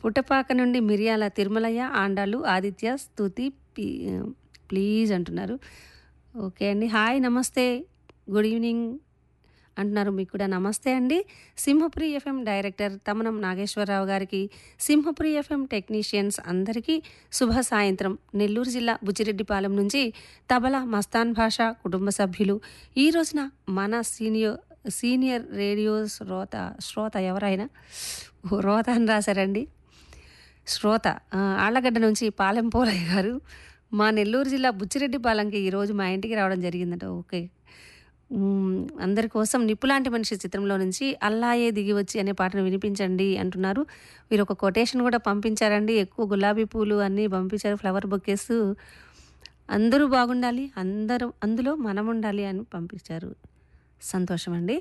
పుట్టపాక నుండి మిరియాల తిరుమలయ్య ఆండాలు ఆదిత్య స్తుతి పి- ప్లీజ్ అంటున్నారు ఓకే అండి హాయ్ నమస్తే గుడ్ ఈవినింగ్ అంటున్నారు మీకు కూడా నమస్తే అండి సింహపురి ఎఫ్ఎం డైరెక్టర్ తమనం నాగేశ్వరరావు గారికి సింహపురి ఎఫ్ఎం టెక్నీషియన్స్ అందరికీ శుభ సాయంత్రం నెల్లూరు జిల్లా బుచ్చిరెడ్డిపాలెం నుంచి తబలా మస్తాన్ భాష కుటుంబ సభ్యులు ఈ రోజున మన సీనియర్ సీనియర్ రేడియో శ్రోత శ్రోత ఎవరైనా ఓ, రోత అని రాశారండి శ్రోత ఆ, ఆళ్లగడ్డ నుంచి పాలెం పోలయ్య గారు మా నెల్లూరు జిల్లా బుచ్చిరెడ్డిపాలెంకి ఈరోజు మా ఇంటికి రావడం జరిగిందట ఓకే మ్మ్, అందరి కోసం నిప్పులాంటి మనిషి చిత్రంలో నుంచి అల్లాయే దిగి వచ్చి అనే పాటను వినిపించండి అంటున్నారు వీరు ఒక కొటేషన్ కూడా పంపించారండి ఎక్కువ గులాబీ పూలు అన్నీ పంపించారు ఫ్లవర్ బొకేస్ అందరూ బాగుండాలి అందరూ అందులో మనం ఉండాలి అని పంపించారు సంతోషం అండి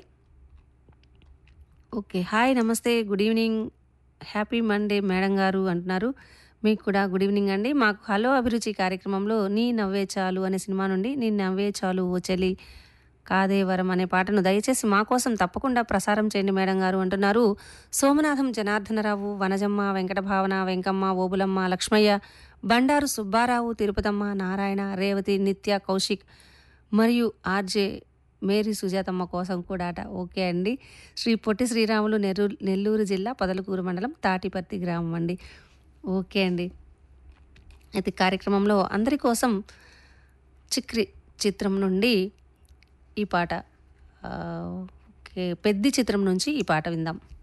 ఓకే హాయ్ నమస్తే good evening happy Monday madam గారు అంటున్నారు మీకు కూడా గుడ్ ఈవినింగ్ అండి మాకు హలో అభిరుచి కార్యక్రమంలో నీ నవ్వే చాలు అనే సినిమా నుండి నీ నవ్వే చాలు ఓ చెలి కాదే వరం అనే పాటను దయచేసి మా కోసం తప్పకుండా ప్రసారం చేయండి మేడం గారు అంటున్నారు సోమనాథం జనార్దనరావు వనజమ్మ వెంకటభావన వెంకమ్మ ఓబులమ్మ లక్ష్మయ్య బండారు సుబ్బారావు తిరుపతమ్మ నారాయణ రేవతి నిత్య కౌశిక్ మరియు ఆర్జే మేరీ సుజాతమ్మ కోసం కూడా అట ఓకే అండి శ్రీ పొట్టి శ్రీరాములు నెల్లూరు నెల్లూరు జిల్లా పొదలకూరు మండలం తాటిపర్తి గ్రామం అండి ఓకే అండి అయితే కార్యక్రమంలో అందరి కోసం చిక్రి చిత్రం నుండి ఈ పాట ఆ, ఓకే పెద్ది చిత్రం నుంచి ఈ పాట విందాం